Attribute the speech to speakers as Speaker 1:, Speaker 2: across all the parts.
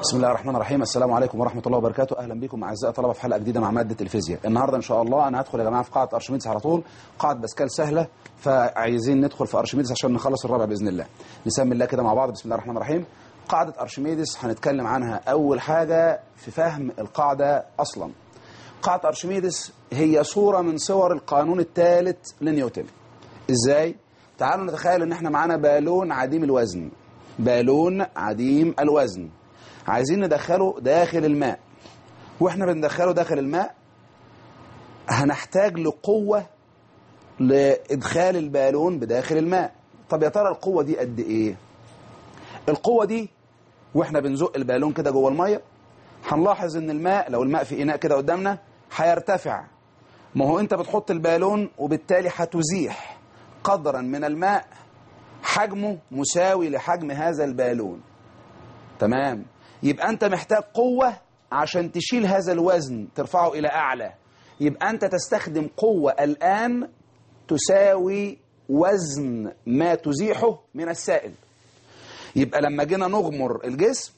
Speaker 1: بسم الله الرحمن الرحيم السلام عليكم ورحمة الله وبركاته أهلا بكم أعزائي طلبة في حلقة جديدة مع مادة الفيزياء النهاردة إن شاء الله أنا هدخل يا جماعة في قاعدة أرشميدس على طول قاعدة باسكال سهلة فعايزين ندخل في أرشميدس عشان نخلص الرابع بإذن الله نسمي الله كده مع بعض بسم الله الرحمن الرحيم قاعدة أرشميدس هنتكلم عنها أول حاجة في فهم القاعدة أصلا قاعدة أرشميدس هي صورة من صور القانون الثالث لنيوتن إزاي؟ تعالوا نتخيل إن إحنا معانا بالون عديم الوزن بالون عديم الوزن عايزين ندخله داخل الماء واحنا بندخله داخل الماء هنحتاج لقوة لإدخال البالون بداخل الماء طب يا ترى القوة دي قد إيه القوة دي واحنا بنزق البالون كده جوه المية هنلاحظ ان الماء لو الماء في إناء كده قدامنا هيرتفع ما هو انت بتحط البالون وبالتالي هتزيح قدرا من الماء حجمه مساوي لحجم هذا البالون تمام يبقى أنت محتاج قوة عشان تشيل هذا الوزن ترفعه إلى أعلى يبقى أنت تستخدم قوة الآن تساوي وزن ما تزيحه من السائل يبقى لما جينا نغمر الجسم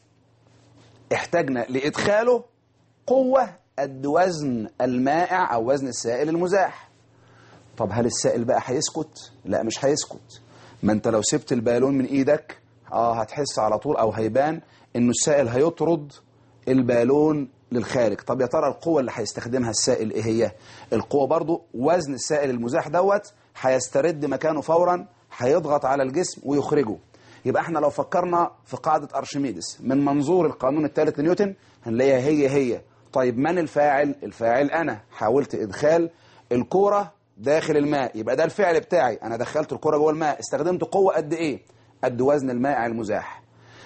Speaker 1: احتاجنا لإدخاله قوة قد وزن المائع أو وزن السائل المزاح طب هل السائل بقى هيسكت؟ لا مش هيسكت ما انت لو سبت البالون من ايدك اه هتحس على طول او هيبان انه السائل هيطرد البالون للخارج طب يا ترى القوة اللي هيستخدمها السائل ايه هي القوة برضو وزن السائل المزاح دوت هيسترد مكانه فورا هيضغط على الجسم ويخرجه يبقى احنا لو فكرنا في قاعدة أرشميدس من منظور القانون الثالث لنيوتن هنلاقيها هي هي طيب من الفاعل الفاعل أنا حاولت إدخال الكورة داخل الماء يبقى ده الفعل بتاعي أنا دخلت الكورة جوه الماء استخدمت قوة قد إيه قد وزن المائع المزاح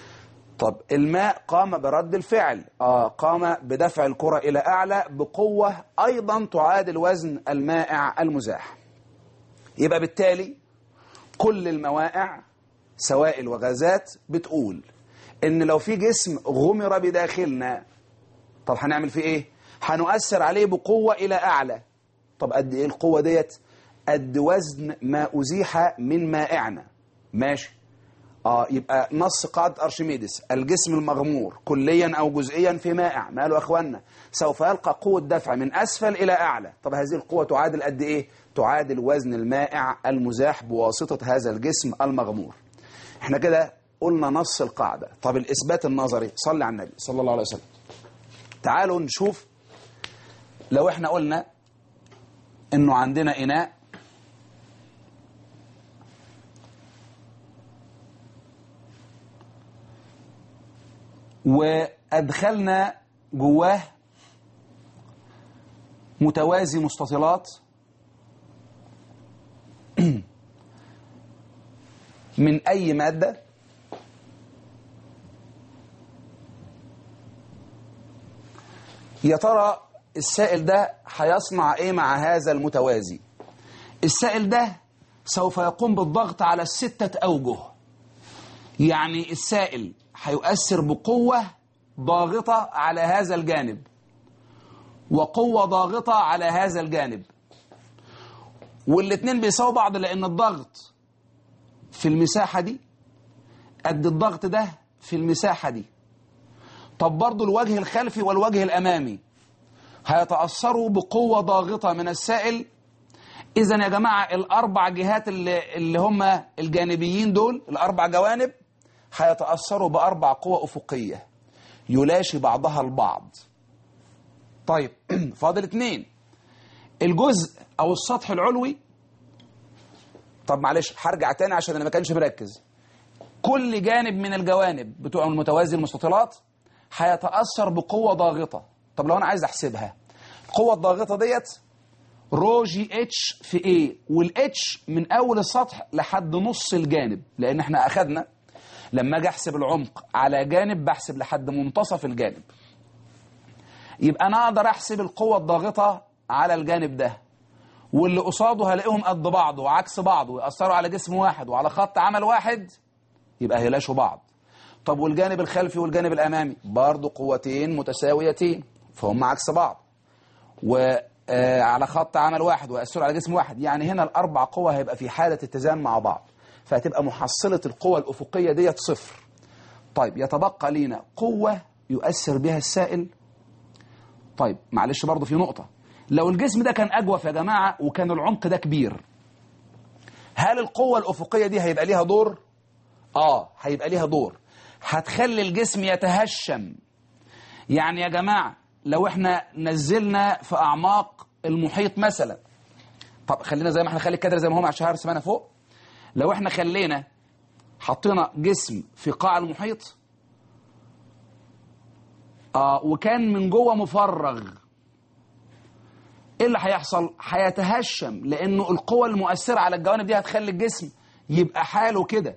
Speaker 1: طب الماء قام برد الفعل آه قام بدفع الكرة إلى أعلى بقوة أيضا تعادل وزن المائع المزاح يبقى بالتالي كل الموائع سوائل وغازات بتقول إن لو في جسم غمر بداخلنا طب هنعمل فيه إيه؟ هنؤثر عليه بقوة إلى أعلى طب قد إيه القوة ديت؟ قد وزن ما أزيح من مائعنا ماشي آه يبقى نص قاعدة أرشميدس الجسم المغمور كليا أو جزئيا في مائع ماله أخوانا سوف يلقى قوة دفع من أسفل إلى أعلى طب هذه القوة تعادل قد إيه؟ تعادل وزن المائع المزاح بواسطة هذا الجسم المغمور احنا كده قلنا نص القاعدة طب الإثبات النظري صلي على النبي صلى الله عليه وسلم تعالوا نشوف لو احنا قلنا انه عندنا إناء وأدخلنا جواه متوازي مستطيلات من أي مادة يا ترى السائل ده هيصنع ايه مع هذا المتوازي السائل ده سوف يقوم بالضغط على الستة أوجه يعني السائل هيؤثر بقوة ضاغطة على هذا الجانب وقوة ضاغطة على هذا الجانب والاثنين بيساووا بعض لأن الضغط في المساحة دي قد الضغط ده في المساحة دي طب برضو الوجه الخلفي والوجه الأمامي هيتأثروا بقوة ضاغطة من السائل إذا يا جماعة الأربع جهات اللي, اللي هم الجانبيين دول الأربع جوانب هيتأثروا بأربع قوى أفقية يلاشي بعضها البعض طيب فاضل اتنين الجزء أو السطح العلوي طب معلش هرجع تاني عشان أنا ما كانش مركز كل جانب من الجوانب بتوع المتوازي المستطيلات هيتأثر بقوة ضاغطة طب لو أنا عايز أحسبها القوة الضاغطة ديت رو جي اتش في ايه والاتش من أول السطح لحد نص الجانب لأن احنا أخدنا لما اجي احسب العمق على جانب بحسب لحد منتصف الجانب يبقى انا اقدر احسب القوة الضاغطة على الجانب ده واللي قصاده هلاقيهم قد بعض وعكس بعض ويأثروا على جسم واحد وعلى خط عمل واحد يبقى هيلاشوا بعض طب والجانب الخلفي والجانب الأمامي برضه قوتين متساويتين فهم عكس بعض وعلى خط عمل واحد ويأثروا على جسم واحد يعني هنا الأربع قوى هيبقى في حالة اتزان مع بعض فهتبقى محصلة القوى الأفقية ديت صفر طيب يتبقى لينا قوة يؤثر بها السائل طيب معلش برضه في نقطة لو الجسم ده كان أجوف يا جماعة وكان العمق ده كبير هل القوة الأفقية دي هيبقى ليها دور؟ آه هيبقى ليها دور هتخلي الجسم يتهشم يعني يا جماعة لو احنا نزلنا في أعماق المحيط مثلا طب خلينا زي ما احنا خلي الكادر زي ما هو مع شهر سمانة فوق لو احنا خلينا حطينا جسم في قاع المحيط آه وكان من جوه مفرغ ايه اللي هيحصل هيتهشم لانه القوة المؤثرة على الجوانب دي هتخلي الجسم يبقى حاله كده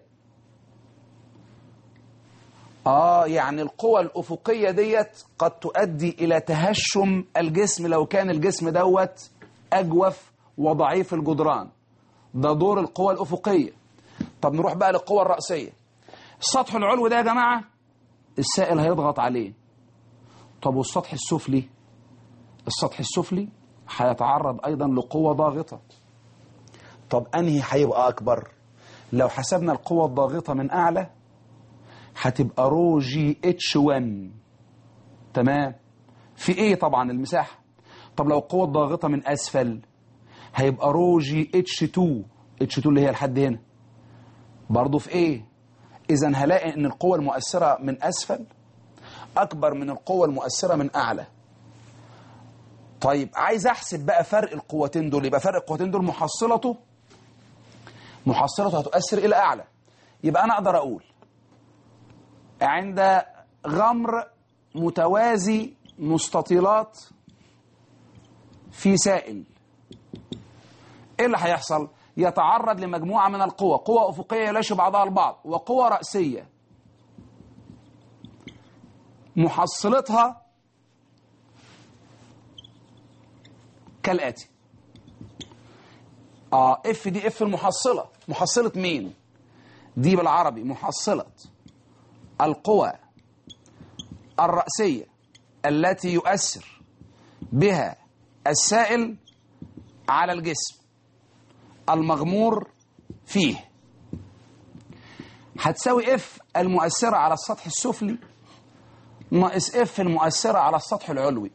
Speaker 1: اه يعني القوة الافقية ديت قد تؤدي الى تهشم الجسم لو كان الجسم دوت اجوف وضعيف الجدران ده دور القوة الافقية طب نروح بقى للقوة الرأسية السطح العلوي ده يا جماعة السائل هيضغط عليه طب والسطح السفلي السطح السفلي هيتعرض أيضا لقوة ضاغطة طب أنهي هيبقى أكبر لو حسبنا القوة الضاغطة من أعلى هتبقى رو جي اتش 1 تمام في ايه طبعا المساحة طب لو القوة الضاغطة من أسفل هيبقى رو جي اتش 2 اتش 2 اللي هي لحد هنا برضه في ايه اذا هلاقي ان القوة المؤثرة من اسفل اكبر من القوة المؤثرة من اعلى طيب عايز احسب بقى فرق القوتين دول يبقى فرق القوتين دول محصلته محصلته هتؤثر الى اعلى يبقى انا اقدر اقول عند غمر متوازي مستطيلات في سائل ايه اللي هيحصل يتعرض لمجموعة من القوى قوة أفقية يلاشي بعضها البعض وقوة رأسية محصلتها كالآتي اه اف دي اف المحصلة محصلة مين دي بالعربي محصلة القوى الرأسية التي يؤثر بها السائل على الجسم المغمور فيه هتساوي اف المؤثرة على السطح السفلي ناقص اف المؤثرة على السطح العلوي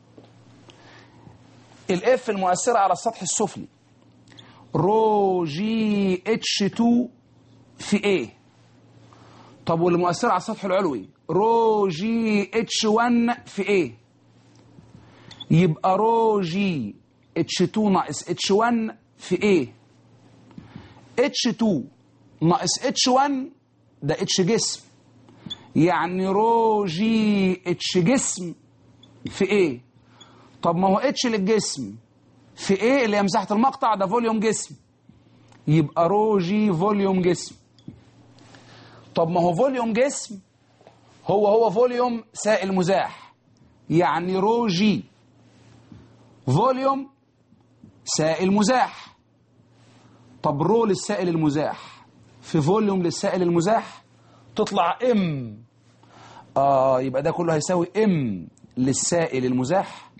Speaker 1: الاف المؤثرة على السطح السفلي رو جي اتش 2 في ايه طب والمؤثرة على السطح العلوي رو جي اتش 1 في ايه يبقى رو جي اتش 2 ناقص اتش 1 في ايه اتش 2 ناقص اتش 1 ده اتش جسم يعني رو جي اتش جسم في ايه طب ما هو اتش للجسم في ايه اللي هي مساحة المقطع ده فوليوم جسم يبقى رو جي فوليوم جسم طب ما هو فوليوم جسم هو هو فوليوم سائل مزاح يعني رو جي فوليوم سائل مزاح طب رو للسائل المزاح في فوليوم للسائل المزاح تطلع ام اه يبقى ده كله هيساوي ام للسائل المزاح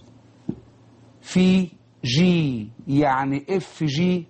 Speaker 1: في جي يعني اف جي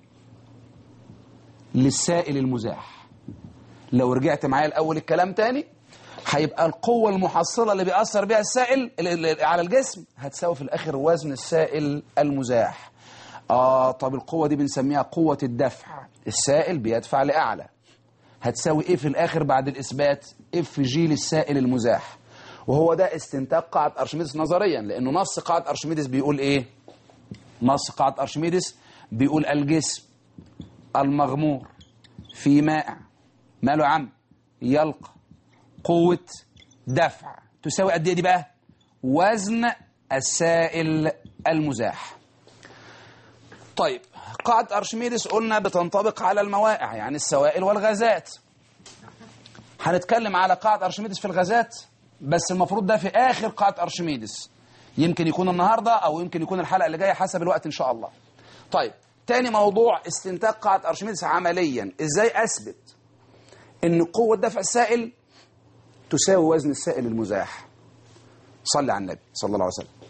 Speaker 1: للسائل المزاح لو رجعت معايا الاول الكلام تاني هيبقى القوة المحصلة اللي بيأثر بها السائل على الجسم هتساوي في الآخر وزن السائل المزاح آه طب القوة دي بنسميها قوة الدفع السائل بيدفع لأعلى هتساوي إيه في الآخر بعد الإثبات اف جي للسائل المزاح وهو ده استنتاج قاعدة أرشميدس نظريا لأنه نص قاعدة أرشميدس بيقول إيه نص قاعدة أرشميدس بيقول الجسم المغمور في مائع ماله عم يلقى قوة دفع تساوي قد ايه دي بقى وزن السائل المزاح طيب قاعدة أرشميدس قلنا بتنطبق على الموائع يعني السوائل والغازات هنتكلم على قاعدة أرشميدس في الغازات بس المفروض ده في آخر قاعدة أرشميدس يمكن يكون النهاردة أو يمكن يكون الحلقة اللي جاية حسب الوقت إن شاء الله طيب تاني موضوع استنتاج قاعدة أرشميدس عمليا إزاي أثبت إن قوة دفع السائل تساوي وزن السائل المزاح صلي على النبي صلى الله عليه وسلم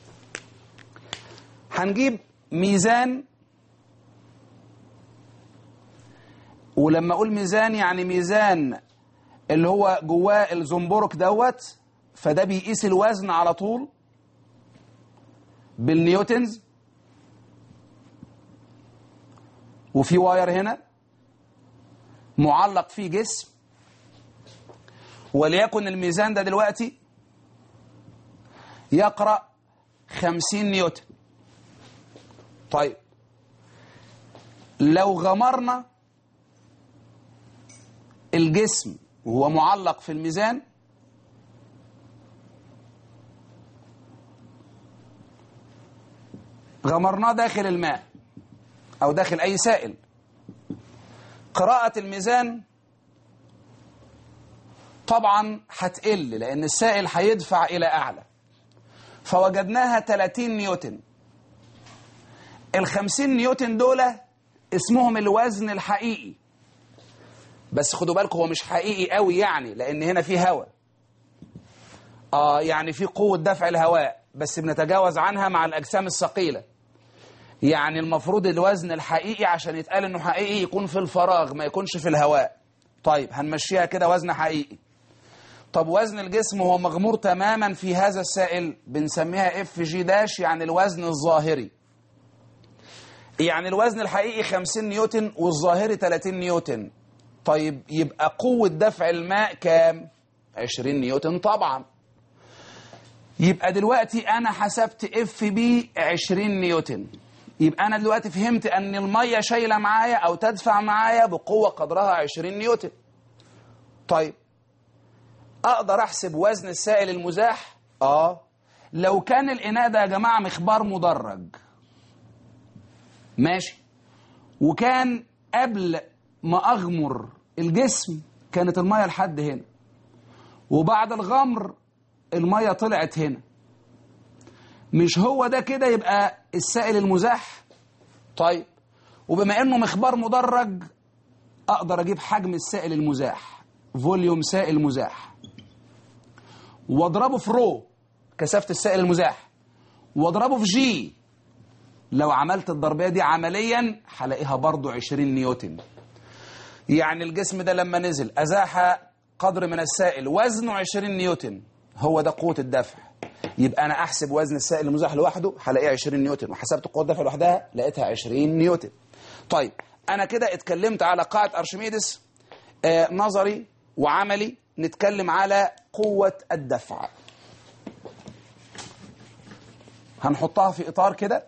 Speaker 1: هنجيب ميزان ولما اقول ميزان يعني ميزان اللي هو جواه الزنبرك دوت فده بيقيس الوزن على طول بالنيوتنز وفي واير هنا معلق فيه جسم وليكن الميزان ده دلوقتي يقرأ 50 نيوتن طيب لو غمرنا الجسم وهو معلق في الميزان غمرناه داخل الماء أو داخل أي سائل قراءة الميزان طبعا هتقل لأن السائل هيدفع إلى أعلى فوجدناها 30 نيوتن ال 50 نيوتن دول اسمهم الوزن الحقيقي بس خدوا بالكم هو مش حقيقي قوي يعني لأن هنا في هواء آه يعني في قوة دفع الهواء بس بنتجاوز عنها مع الأجسام الثقيلة يعني المفروض الوزن الحقيقي عشان يتقال انه حقيقي يكون في الفراغ ما يكونش في الهواء طيب هنمشيها كده وزن حقيقي طب وزن الجسم هو مغمور تماما في هذا السائل بنسميها اف جي داش يعني الوزن الظاهري يعني الوزن الحقيقي 50 نيوتن والظاهري 30 نيوتن طيب يبقى قوة دفع الماء كام 20 نيوتن طبعا يبقى دلوقتي انا حسبت اف بي 20 نيوتن يبقى انا دلوقتي فهمت ان الميه شايله معايا او تدفع معايا بقوه قدرها 20 نيوتن طيب اقدر احسب وزن السائل المزاح اه لو كان الاناء ده يا جماعه مخبار مدرج ماشي وكان قبل ما اغمر الجسم كانت الميه لحد هنا وبعد الغمر الميه طلعت هنا مش هو ده كده يبقى السائل المزاح طيب وبما انه مخبار مدرج اقدر اجيب حجم السائل المزاح فوليوم سائل مزاح واضربه في رو كثافه السائل المزاح واضربه في جي لو عملت الضربيه دي عمليا هلاقيها برضو 20 نيوتن يعني الجسم ده لما نزل ازاح قدر من السائل وزنه 20 نيوتن هو ده قوه الدفع يبقى انا احسب وزن السائل المزاح لوحده هلاقيه 20 نيوتن وحسبت قوه الدفع لوحدها لقيتها 20 نيوتن طيب انا كده اتكلمت على قاعده ارشميدس آه نظري وعملي نتكلم على قوه الدفع هنحطها في اطار كده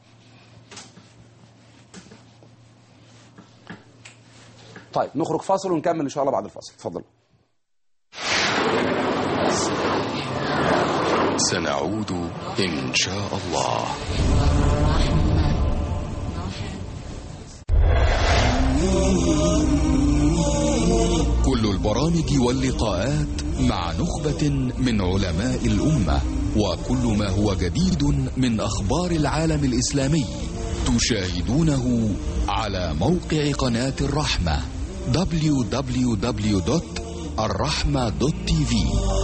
Speaker 1: طيب نخرج فاصل ونكمل ان شاء الله بعد الفاصل اتفضل
Speaker 2: سنعود إن شاء الله كل البرامج واللقاءات مع نخبة من علماء الأمة وكل ما هو جديد من أخبار العالم الإسلامي تشاهدونه على موقع قناة الرحمة www.الرحمة.tv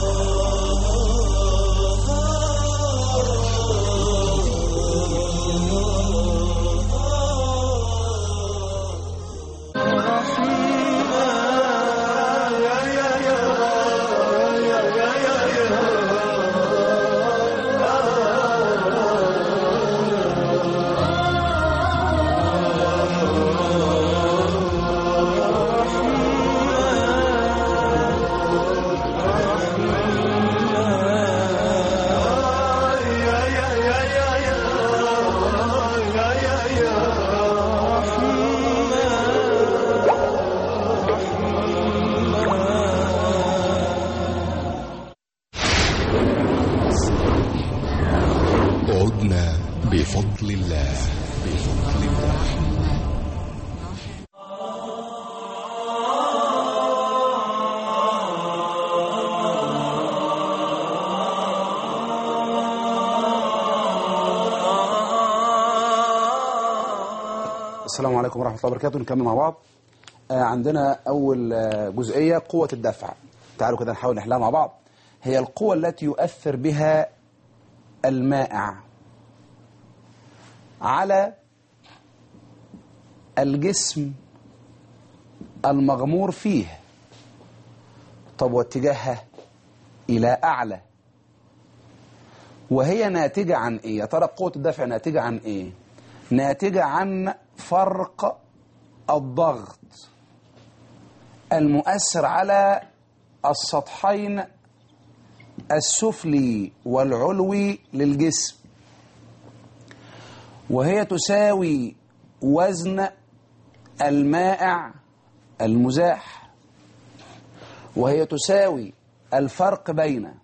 Speaker 2: عدنا بفضل الله بفضل الله
Speaker 1: السلام عليكم ورحمة الله وبركاته نكمل مع بعض آه عندنا أول آه جزئية قوة الدفع تعالوا كده نحاول نحلها مع بعض هي القوة التي يؤثر بها المائع على الجسم المغمور فيه طب واتجاهها إلى أعلى وهي ناتجة عن إيه؟ يا ترى قوة الدفع ناتجة عن إيه؟ ناتجة عن فرق الضغط المؤثر على السطحين السفلي والعلوي للجسم وهي تساوي وزن المائع المزاح وهي تساوي الفرق بين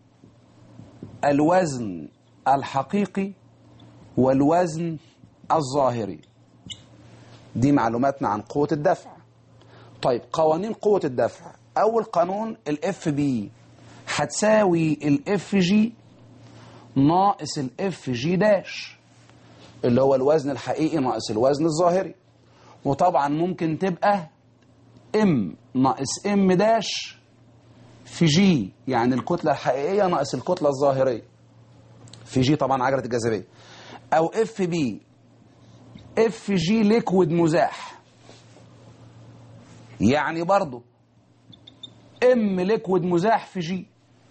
Speaker 1: الوزن الحقيقي والوزن الظاهري دي معلوماتنا عن قوة الدفع طيب قوانين قوة الدفع أول قانون الاف بي هتساوي الاف جي ناقص الاف جي داش اللي هو الوزن الحقيقي ناقص الوزن الظاهري وطبعا ممكن تبقى ام ناقص ام داش في جي يعني الكتلة الحقيقية ناقص الكتلة الظاهرية في جي طبعا عجلة الجاذبية او اف بي اف جي ليكويد مزاح يعني برضو ام ليكويد مزاح في جي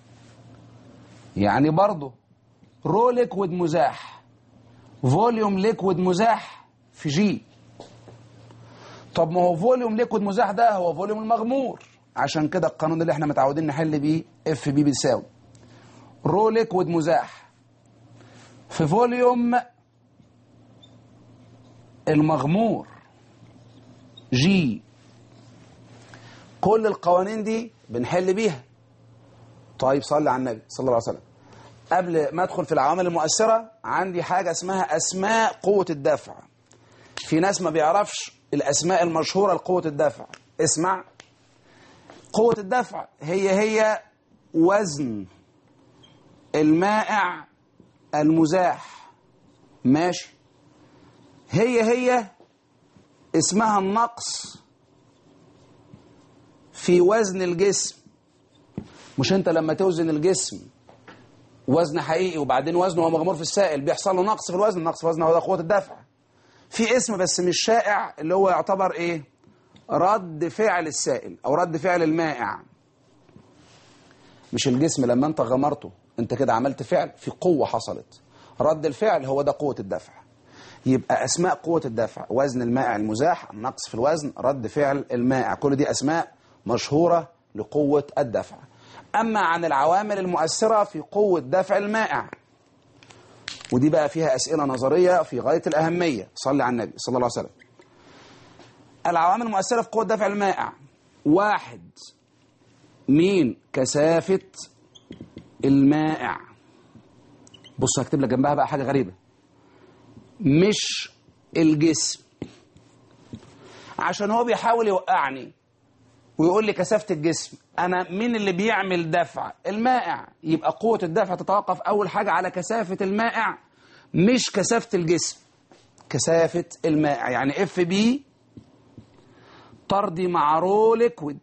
Speaker 1: يعني برضو رو ليكويد مزاح فوليوم ليكويد مزاح في جي طب ما هو فوليوم ليكويد مزاح ده هو فوليوم المغمور عشان كده القانون اللي احنا متعودين نحل بيه اف بي بيساوي رو ليكويد مزاح في فوليوم المغمور جي كل القوانين دي بنحل بيها طيب صلي على النبي صلى الله عليه وسلم قبل ما ادخل في العوامل المؤثرة عندي حاجة اسمها اسماء قوة الدفع في ناس ما بيعرفش الاسماء المشهورة لقوة الدفع اسمع قوة الدفع هي هي وزن المائع المزاح ماشي هي هي اسمها النقص في وزن الجسم مش انت لما توزن الجسم وزن حقيقي وبعدين وزنه هو مغمور في السائل بيحصل له نقص في الوزن نقص في الوزن هو ده قوة الدفع في اسم بس مش شائع اللي هو يعتبر ايه رد فعل السائل او رد فعل المائع مش الجسم لما انت غمرته انت كده عملت فعل في قوة حصلت رد الفعل هو ده قوة الدفع يبقى أسماء قوة الدفع وزن المائع المزاح النقص في الوزن رد فعل المائع كل دي أسماء مشهورة لقوة الدفع أما عن العوامل المؤثرة في قوة دفع المائع ودي بقى فيها أسئلة نظرية في غاية الأهمية صلي على النبي صلى الله عليه وسلم العوامل المؤثرة في قوة دفع المائع واحد مين كثافة المائع بص هكتب لك جنبها بقى حاجة غريبة مش الجسم عشان هو بيحاول يوقعني ويقول لي كثافة الجسم أنا مين اللي بيعمل دفع المائع يبقى قوة الدفع تتوقف أول حاجة على كثافة المائع مش كثافة الجسم كثافة المائع يعني اف بي طردي مع رو ليكويد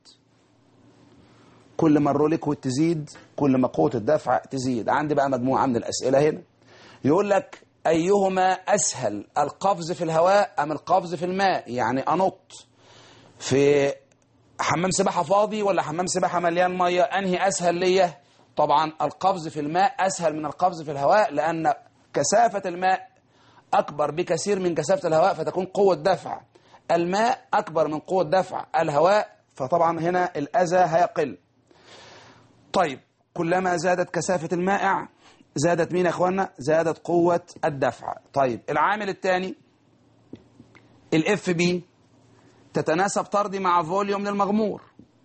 Speaker 1: كل ما الرو ليكويد تزيد كل ما قوة الدفع تزيد عندي بقى مجموعة من الأسئلة هنا يقول لك أيهما أسهل القفز في الهواء أم القفز في الماء يعني أنط في حمام سباحة فاضي ولا حمام سباحة مليان مية أنهي أسهل ليا طبعا القفز في الماء أسهل من القفز في الهواء لأن كثافة الماء أكبر بكثير من كثافة الهواء فتكون قوة دفع الماء أكبر من قوة دفع الهواء فطبعا هنا الأذى هيقل طيب كلما زادت كثافة المائع زادت مين يا اخوانا زادت قوة الدفع طيب العامل الثاني الاف بي تتناسب طردي مع فوليوم للمغمور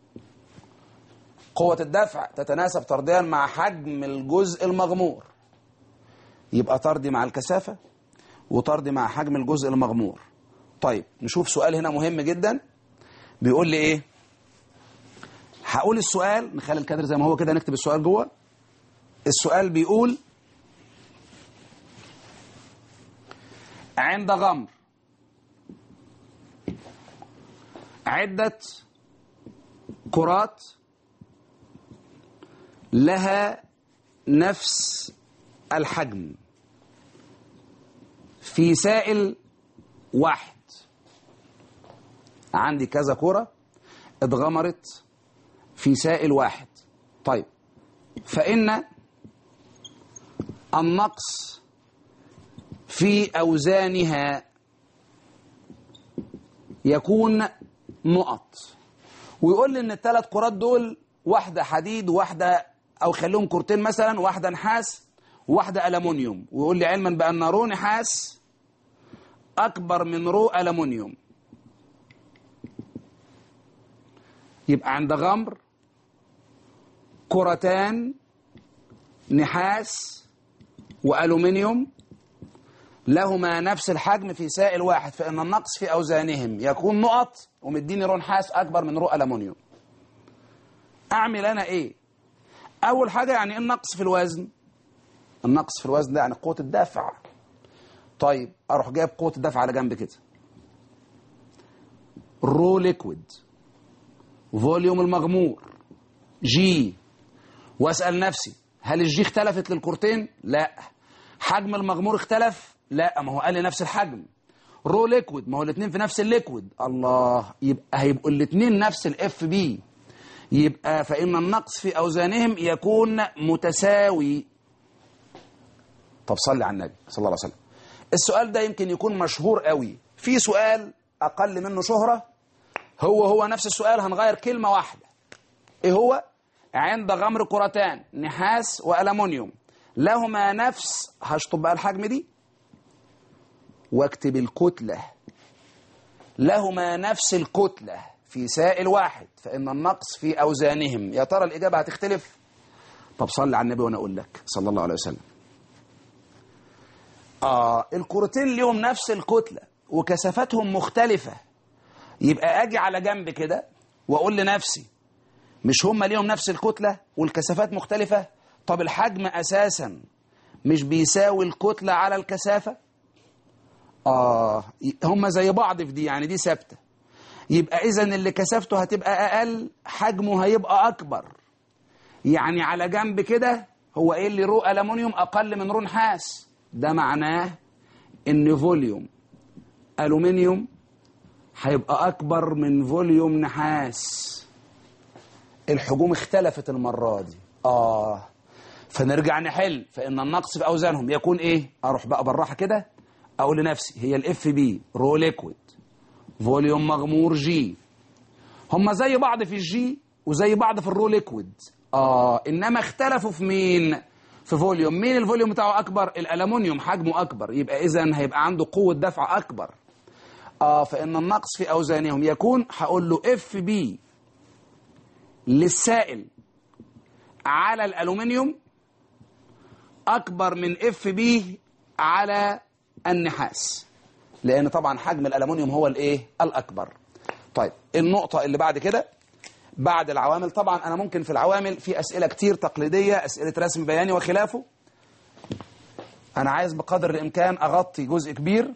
Speaker 1: قوة الدفع تتناسب طرديا مع حجم الجزء المغمور يبقى طردي مع الكثافة وطردي مع حجم الجزء المغمور طيب نشوف سؤال هنا مهم جدا بيقول لي ايه هقول السؤال نخلي الكادر زي ما هو كده نكتب السؤال جوه السؤال بيقول عند غمر عدة كرات لها نفس الحجم في سائل واحد عندي كذا كرة اتغمرت في سائل واحد طيب فإن النقص في أوزانها يكون نقط ويقول لي ان الثلاث كرات دول واحده حديد وواحده او خليهم كورتين مثلا واحده نحاس وواحده الومنيوم ويقول لي علما بان رو نحاس اكبر من رو الومنيوم يبقى عند غمر كرتان نحاس والومنيوم لهما نفس الحجم في سائل واحد فإن النقص في أوزانهم يكون نقط ومديني رو نحاس أكبر من رو ألمونيوم أعمل أنا إيه؟ أول حاجة يعني إيه النقص في الوزن؟ النقص في الوزن ده يعني قوة الدفع طيب أروح جايب قوة الدفع على جنب كده رو ليكويد فوليوم المغمور جي واسأل نفسي هل الجي اختلفت للكورتين؟ لا حجم المغمور اختلف؟ لا ما هو قال لي نفس الحجم رو ليكويد ما هو الاثنين في نفس الليكويد الله يبقى هيبقوا الاثنين نفس الاف بي يبقى فإن النقص في أوزانهم يكون متساوي طب صلي على النبي صلى الله عليه وسلم السؤال ده يمكن يكون مشهور قوي في سؤال أقل منه شهرة هو هو نفس السؤال هنغير كلمة واحدة إيه هو؟ عند غمر كرتان نحاس وألمونيوم لهما نفس هشطب بقى الحجم دي واكتب الكتلة لهما نفس الكتلة في سائل واحد فإن النقص في أوزانهم يا ترى الإجابة هتختلف طب صلي على النبي وأنا أقول لك صلى الله عليه وسلم آه الكرتين ليهم نفس الكتلة وكثافتهم مختلفة يبقى أجي على جنب كده وأقول لنفسي مش هما ليهم نفس الكتلة والكثافات مختلفة طب الحجم أساسا مش بيساوي الكتلة على الكثافة آه هما زي بعض في دي يعني دي ثابتة يبقى إذا اللي كثافته هتبقى أقل حجمه هيبقى أكبر يعني على جنب كده هو إيه اللي رو ألمونيوم أقل من رو نحاس ده معناه إن فوليوم ألومنيوم هيبقى أكبر من فوليوم نحاس الحجوم اختلفت المرة دي آه فنرجع نحل فإن النقص في أوزانهم يكون إيه أروح بقى بالراحة كده أقول لنفسي هي الاف بي رو ليكويد فوليوم مغمور جي هم زي بعض في الجي وزي بعض في الرو ليكويد آه إنما اختلفوا في مين في فوليوم مين الفوليوم بتاعه أكبر الألمونيوم حجمه أكبر يبقى إذا هيبقى عنده قوة دفع أكبر آه فإن النقص في أوزانهم يكون هقول له اف بي للسائل على الألومنيوم أكبر من اف بي على النحاس لأن طبعا حجم الألمنيوم هو الإيه الأكبر طيب النقطة اللي بعد كده بعد العوامل طبعا أنا ممكن في العوامل في أسئلة كتير تقليدية أسئلة رسم بياني وخلافه أنا عايز بقدر الإمكان أغطي جزء كبير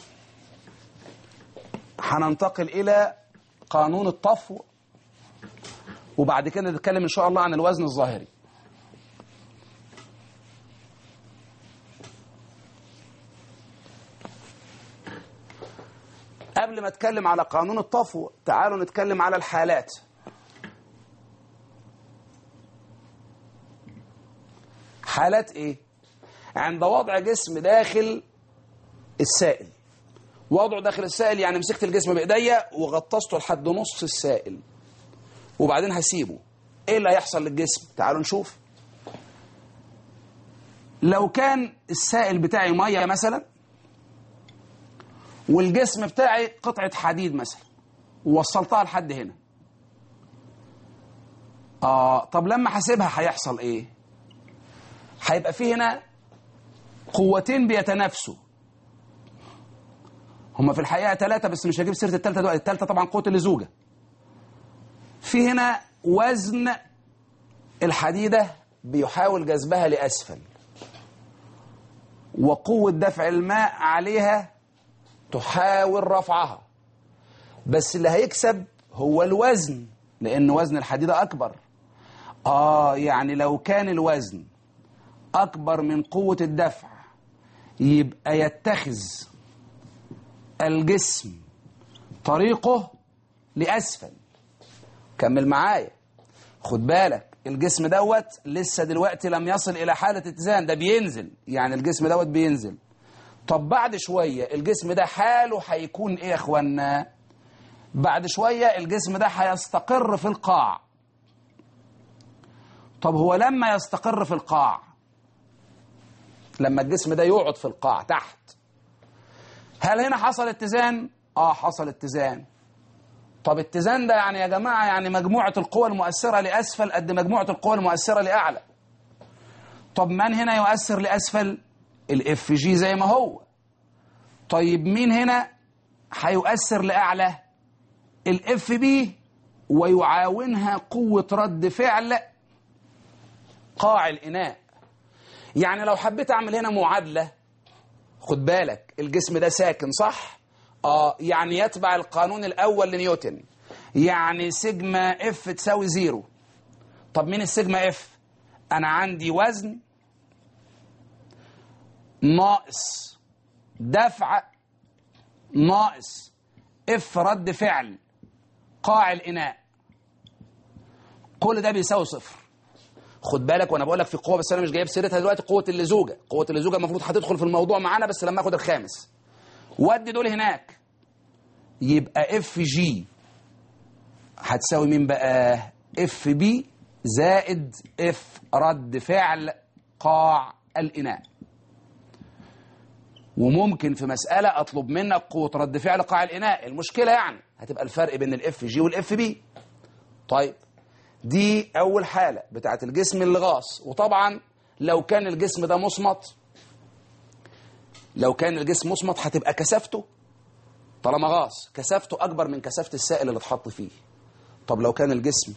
Speaker 1: هننتقل إلى قانون الطفو وبعد كده نتكلم إن شاء الله عن الوزن الظاهري قبل ما اتكلم على قانون الطفو تعالوا نتكلم على الحالات حالات ايه عند وضع جسم داخل السائل وضعه داخل السائل يعني مسكت الجسم بايديا وغطسته لحد نص السائل وبعدين هسيبه ايه اللي هيحصل للجسم تعالوا نشوف لو كان السائل بتاعي ميه مثلا والجسم بتاعي قطعة حديد مثلا ووصلتها لحد هنا آه طب لما هسيبها هيحصل ايه هيبقى في هنا قوتين بيتنافسوا هما في الحقيقة ثلاثة بس مش هجيب سيرة الثالثة دلوقتي الثالثة طبعا قوة اللزوجة في هنا وزن الحديدة بيحاول جذبها لأسفل وقوة دفع الماء عليها تحاول رفعها بس اللي هيكسب هو الوزن لأن وزن الحديدة أكبر آه يعني لو كان الوزن أكبر من قوة الدفع يبقى يتخذ الجسم طريقه لأسفل كمل معايا خد بالك الجسم دوت لسه دلوقتي لم يصل الى حاله اتزان ده بينزل يعني الجسم دوت بينزل طب بعد شويه الجسم ده حاله هيكون ايه يا اخوانا بعد شويه الجسم ده هيستقر في القاع طب هو لما يستقر في القاع لما الجسم ده يقعد في القاع تحت هل هنا حصل اتزان اه حصل اتزان طب اتزان ده يعني يا جماعة يعني مجموعة القوى المؤثرة لأسفل قد مجموعة القوى المؤثرة لأعلى طب من هنا يؤثر لأسفل الاف جي زي ما هو طيب مين هنا هيؤثر لأعلى الاف بي ويعاونها قوة رد فعل قاع الإناء يعني لو حبيت أعمل هنا معادلة خد بالك الجسم ده ساكن صح؟ اه يعني يتبع القانون الاول لنيوتن يعني سيجما اف تساوي زيرو طب مين السيجما اف انا عندي وزن ناقص دفع ناقص اف رد فعل قاع الاناء كل ده بيساوي صفر خد بالك وانا بقول لك في قوه بس انا مش جايب سيرتها دلوقتي قوه اللزوجه قوه اللزوجه المفروض هتدخل في الموضوع معانا بس لما اخد الخامس ودي دول هناك يبقى اف جي هتساوي مين بقى اف بي زائد اف رد فعل قاع الاناء وممكن في مسألة أطلب منك قوة رد فعل قاع الإناء المشكلة يعني هتبقى الفرق بين الاف جي والاف بي طيب دي أول حالة بتاعت الجسم اللي غاص وطبعا لو كان الجسم ده مصمت لو كان الجسم مصمت هتبقى كثافته طالما غاص كثافته اكبر من كثافه السائل اللي اتحط فيه طب لو كان الجسم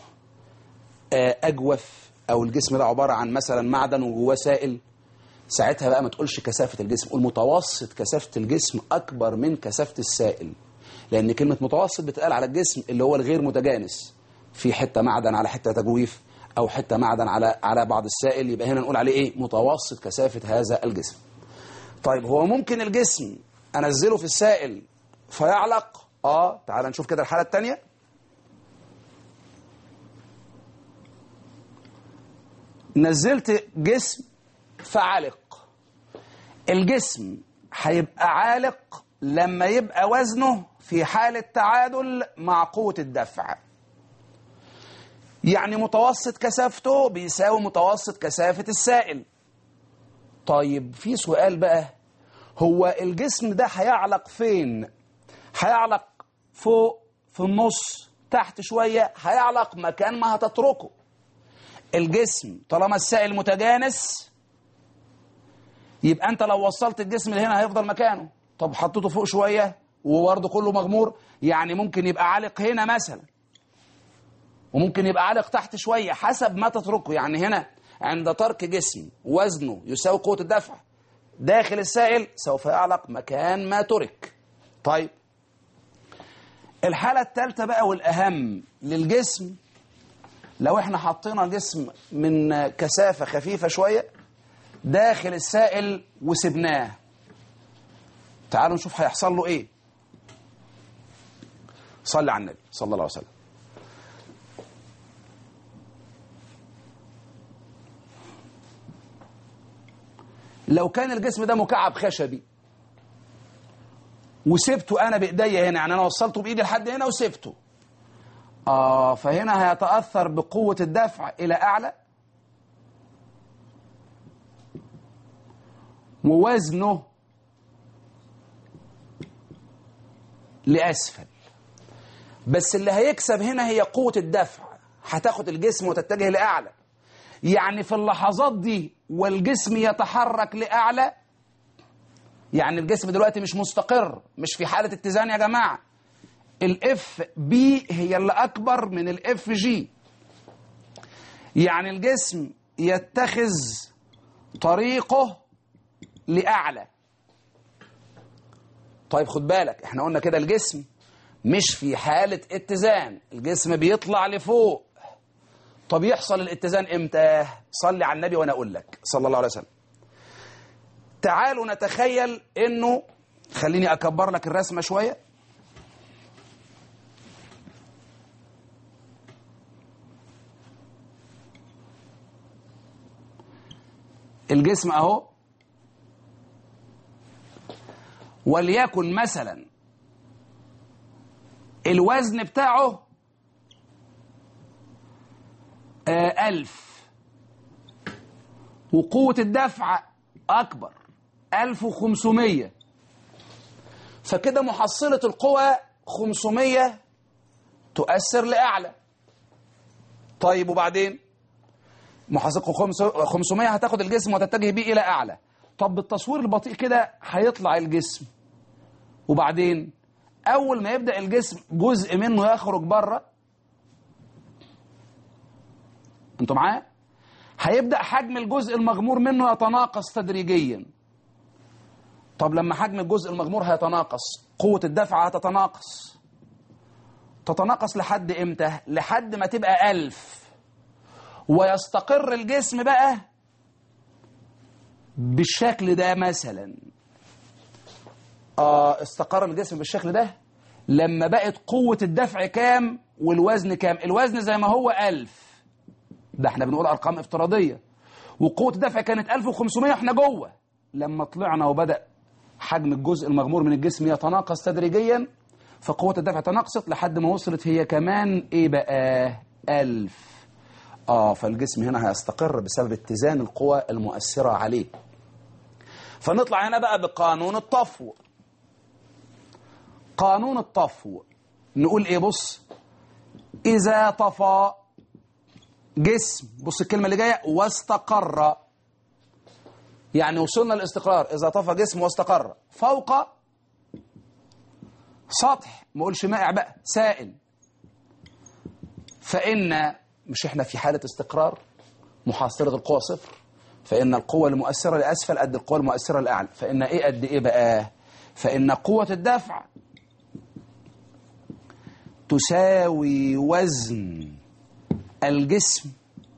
Speaker 1: اجوف او الجسم ده عباره عن مثلا معدن وجواه سائل ساعتها بقى ما تقولش كثافه الجسم قول متوسط كثافه الجسم اكبر من كثافه السائل لان كلمه متوسط بتقال على الجسم اللي هو الغير متجانس في حته معدن على حته تجويف او حته معدن على على بعض السائل يبقى هنا نقول عليه ايه متوسط كثافه هذا الجسم طيب هو ممكن الجسم انزله في السائل فيعلق اه تعال نشوف كده الحاله الثانيه نزلت جسم فعلق الجسم هيبقى عالق لما يبقى وزنه في حالة تعادل مع قوة الدفع يعني متوسط كثافته بيساوي متوسط كثافة السائل طيب في سؤال بقى هو الجسم ده هيعلق فين هيعلق فوق في النص تحت شوية هيعلق مكان ما هتتركه الجسم طالما السائل متجانس يبقى انت لو وصلت الجسم لهنا هيفضل مكانه طب حطيته فوق شوية وبرضه كله مغمور يعني ممكن يبقى عالق هنا مثلا وممكن يبقى عالق تحت شوية حسب ما تتركه يعني هنا عند ترك جسم وزنه يساوي قوة الدفع داخل السائل سوف يعلق مكان ما ترك طيب الحالة الثالثة بقى والأهم للجسم لو احنا حطينا جسم من كثافة خفيفة شوية داخل السائل وسبناه تعالوا نشوف هيحصل له ايه صلي على النبي صلى الله عليه وسلم لو كان الجسم ده مكعب خشبي وسبته انا بايديا هنا يعني انا وصلته بايدي لحد هنا وسبته اه فهنا هيتاثر بقوه الدفع الى اعلى ووزنه لاسفل بس اللي هيكسب هنا هي قوه الدفع هتاخد الجسم وتتجه لاعلى يعني في اللحظات دي والجسم يتحرك لاعلى يعني الجسم دلوقتي مش مستقر مش في حاله اتزان يا جماعه الاف بي هي اللي اكبر من الاف جي يعني الجسم يتخذ طريقه لاعلى طيب خد بالك احنا قلنا كده الجسم مش في حاله اتزان الجسم بيطلع لفوق طب يحصل الاتزان امتى صلي على النبي وانا اقول لك صلى الله عليه وسلم تعالوا نتخيل انه خليني اكبر لك الرسمه شويه الجسم اهو وليكن مثلا الوزن بتاعه آه ألف وقوة الدفع أكبر ألف وخمسمية فكده محصلة القوى خمسمية تؤثر لأعلى طيب وبعدين محصلة خمسمية هتاخد الجسم وتتجه بيه إلى أعلى طب بالتصوير البطيء كده هيطلع الجسم وبعدين أول ما يبدأ الجسم جزء منه يخرج بره انتوا معايا هيبدأ حجم الجزء المغمور منه يتناقص تدريجيا طب لما حجم الجزء المغمور هيتناقص قوة الدفع هتتناقص تتناقص لحد امتى لحد ما تبقى ألف ويستقر الجسم بقى بالشكل ده مثلا آه استقر الجسم بالشكل ده لما بقت قوة الدفع كام والوزن كام الوزن زي ما هو ألف ده احنا بنقول أرقام افتراضية وقوة الدفع كانت 1500 احنا جوه لما طلعنا وبدأ حجم الجزء المغمور من الجسم يتناقص تدريجيا فقوة الدفع تناقصت لحد ما وصلت هي كمان ايه بقى ألف اه فالجسم هنا هيستقر بسبب اتزان القوى المؤثرة عليه فنطلع هنا بقى بقانون الطفو قانون الطفو نقول ايه بص اذا طفى جسم بص الكلمة اللي جاية واستقر يعني وصلنا للاستقرار إذا طفى جسم واستقر فوق سطح ما اقولش مائع بقى سائل فإن مش احنا في حالة استقرار محاصرة القوة صفر فإن القوة المؤثرة لأسفل قد القوة المؤثرة لأعلى فإن إيه قد إيه بقى فإن قوة الدفع تساوي وزن الجسم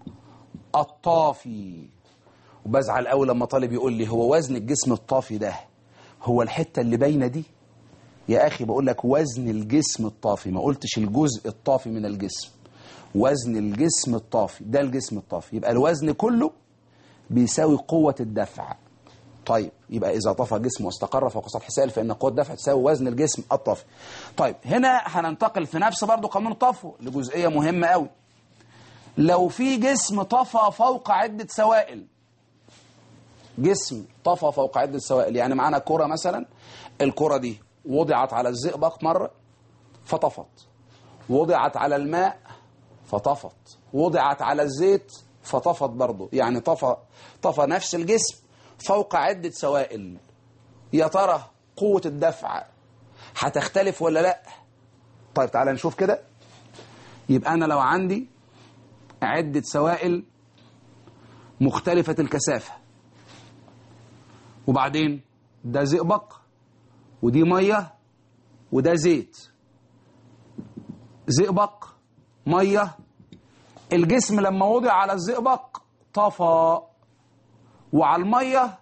Speaker 1: الطافي وبزعل قوي لما طالب يقول لي هو وزن الجسم الطافي ده هو الحتة اللي باينه دي يا أخي بقول لك وزن الجسم الطافي ما قلتش الجزء الطافي من الجسم وزن الجسم الطافي ده الجسم الطافي يبقى الوزن كله بيساوي قوة الدفع طيب يبقى إذا طفى جسم واستقر فوق سطح سائل فإن قوة الدفع تساوي وزن الجسم الطافي طيب هنا هننتقل في نفس برضو قانون الطفو لجزئية مهمة قوي لو في جسم طفى فوق عدة سوائل جسم طفى فوق عدة سوائل يعني معانا كرة مثلا الكرة دي وضعت على الزئبق مرة فطفت وضعت على الماء فطفت وضعت على الزيت فطفت برضه يعني طفى طفى نفس الجسم فوق عدة سوائل يا ترى قوة الدفع هتختلف ولا لا طيب تعالى نشوف كده يبقى أنا لو عندي عدة سوائل مختلفة الكثافة وبعدين ده زئبق ودي مية وده زيت زئبق مية الجسم لما وضع على الزئبق طفى وعلى المية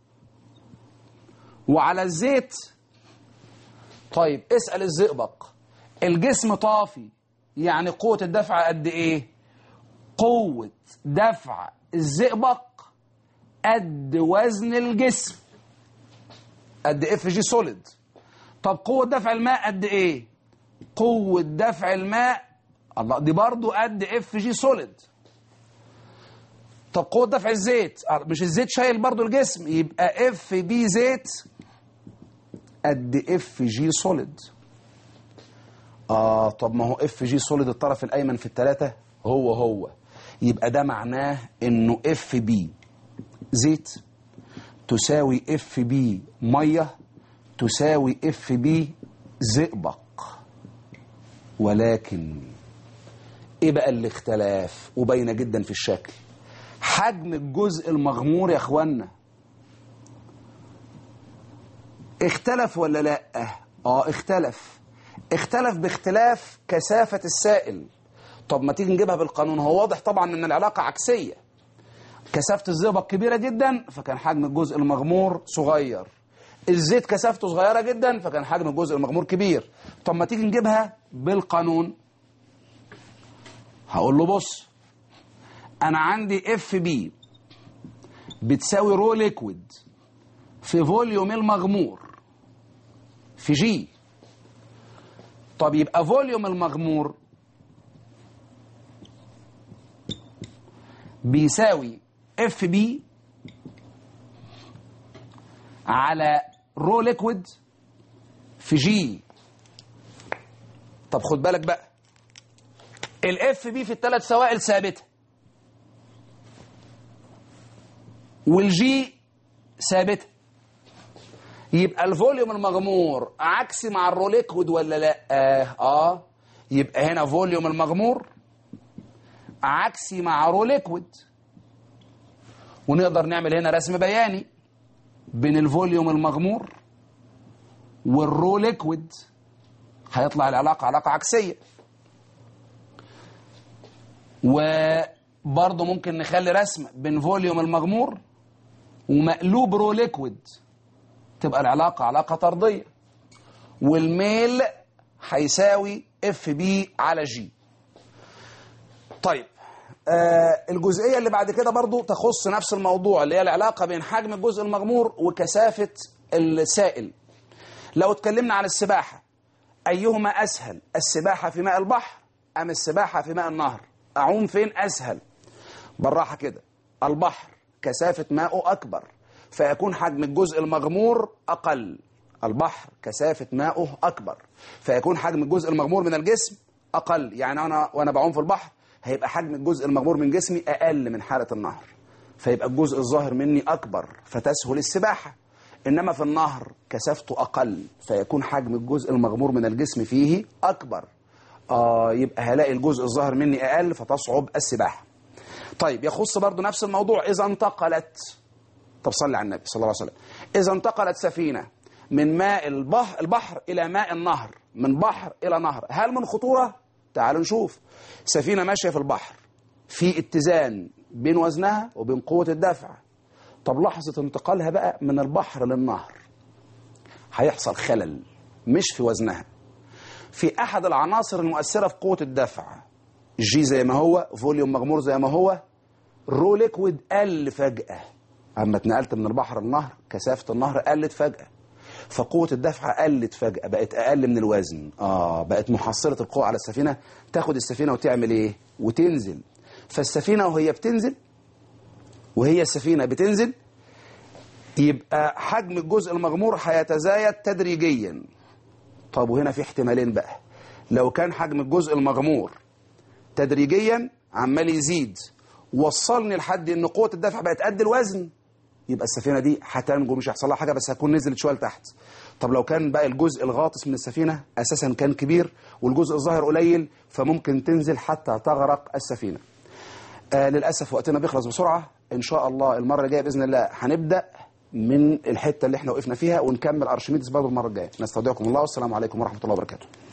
Speaker 1: وعلى الزيت طيب اسأل الزئبق الجسم طافي يعني قوة الدفع قد ايه قوة دفع الزئبق قد وزن الجسم قد اف جي سوليد طب قوة دفع الماء قد ايه قوة دفع الماء الله دي برضو قد اف جي سوليد طب قوة دفع الزيت مش الزيت شايل برضو الجسم يبقى اف بي زيت قد اف جي سوليد اه طب ما هو اف جي سوليد الطرف الايمن في الثلاثة هو هو يبقى ده معناه انه اف بي زيت تساوي اف بي ميه تساوي اف بي زئبق ولكن ايه بقى الاختلاف وباينه جدا في الشكل حجم الجزء المغمور يا اخوانا اختلف ولا لا اه اختلف اختلف باختلاف كثافه السائل طب ما تيجي نجيبها بالقانون هو واضح طبعا ان العلاقه عكسيه كثافه الزئبق كبيره جدا فكان حجم الجزء المغمور صغير الزيت كثافته صغيره جدا فكان حجم الجزء المغمور كبير طب ما تيجي نجيبها بالقانون هقول له بص انا عندي اف بي بتساوي رو ليكويد في فوليوم المغمور في جي طب يبقى فوليوم المغمور بيساوي اف بي على رو ليكويد في جي طب خد بالك بقى الاف بي في الثلاث سوائل ثابته والجي ثابته يبقى الفوليوم المغمور عكسي مع الرو ليكويد ولا لا اه, آه. يبقى هنا فوليوم المغمور عكسي مع رو ليكويد ونقدر نعمل هنا رسم بياني بين الفوليوم المغمور والرو ليكويد هيطلع العلاقة علاقة عكسية وبرضه ممكن نخلي رسم بين فوليوم المغمور ومقلوب رو ليكويد تبقى العلاقة علاقة طردية والميل هيساوي اف بي على جي طيب آه الجزئية اللي بعد كده برضو تخص نفس الموضوع اللي هي العلاقة بين حجم الجزء المغمور وكثافة السائل لو اتكلمنا عن السباحة أيهما أسهل السباحة في ماء البحر أم السباحة في ماء النهر أعوم فين أسهل بالراحة كده البحر كثافة ماءه أكبر فيكون حجم الجزء المغمور أقل البحر كثافة ماءه أكبر فيكون حجم الجزء المغمور من الجسم أقل يعني أنا وأنا بعوم في البحر هيبقى حجم الجزء المغمور من جسمي أقل من حالة النهر فيبقى الجزء الظاهر مني أكبر فتسهل السباحة إنما في النهر كثافته أقل فيكون حجم الجزء المغمور من الجسم فيه أكبر آه يبقى هلاقي الجزء الظاهر مني أقل فتصعب السباحة طيب يخص برضو نفس الموضوع إذا انتقلت طب صلي على النبي صلى الله عليه وسلم إذا انتقلت سفينة من ماء البحر, البحر إلى ماء النهر من بحر إلى نهر هل من خطورة؟ تعالوا نشوف سفينة ماشية في البحر في اتزان بين وزنها وبين قوة الدفع طب لحظة انتقالها بقى من البحر للنهر هيحصل خلل مش في وزنها في أحد العناصر المؤثرة في قوة الدفع جي زي ما هو فوليوم مغمور زي ما هو رو ليكويد قل فجأة أما اتنقلت من البحر للنهر كثافة النهر قلت فجأة فقوة الدفع قلت فجأة بقت أقل من الوزن آه بقت محصلة القوة على السفينة تاخد السفينة وتعمل إيه وتنزل فالسفينة وهي بتنزل وهي السفينة بتنزل يبقى حجم الجزء المغمور هيتزايد تدريجيا طب وهنا في احتمالين بقى لو كان حجم الجزء المغمور تدريجيا عمال يزيد وصلني لحد ان قوه الدفع بقت قد الوزن يبقى السفينه دي هتنجو مش هيحصل لها حاجه بس هتكون نزلت شويه لتحت طب لو كان بقى الجزء الغاطس من السفينه اساسا كان كبير والجزء الظاهر قليل فممكن تنزل حتى تغرق السفينه آه للاسف وقتنا بيخلص بسرعه ان شاء الله المره الجايه باذن الله هنبدا من الحته اللي احنا وقفنا فيها ونكمل ارشميدس برضه المره الجايه نستودعكم الله والسلام عليكم ورحمه الله وبركاته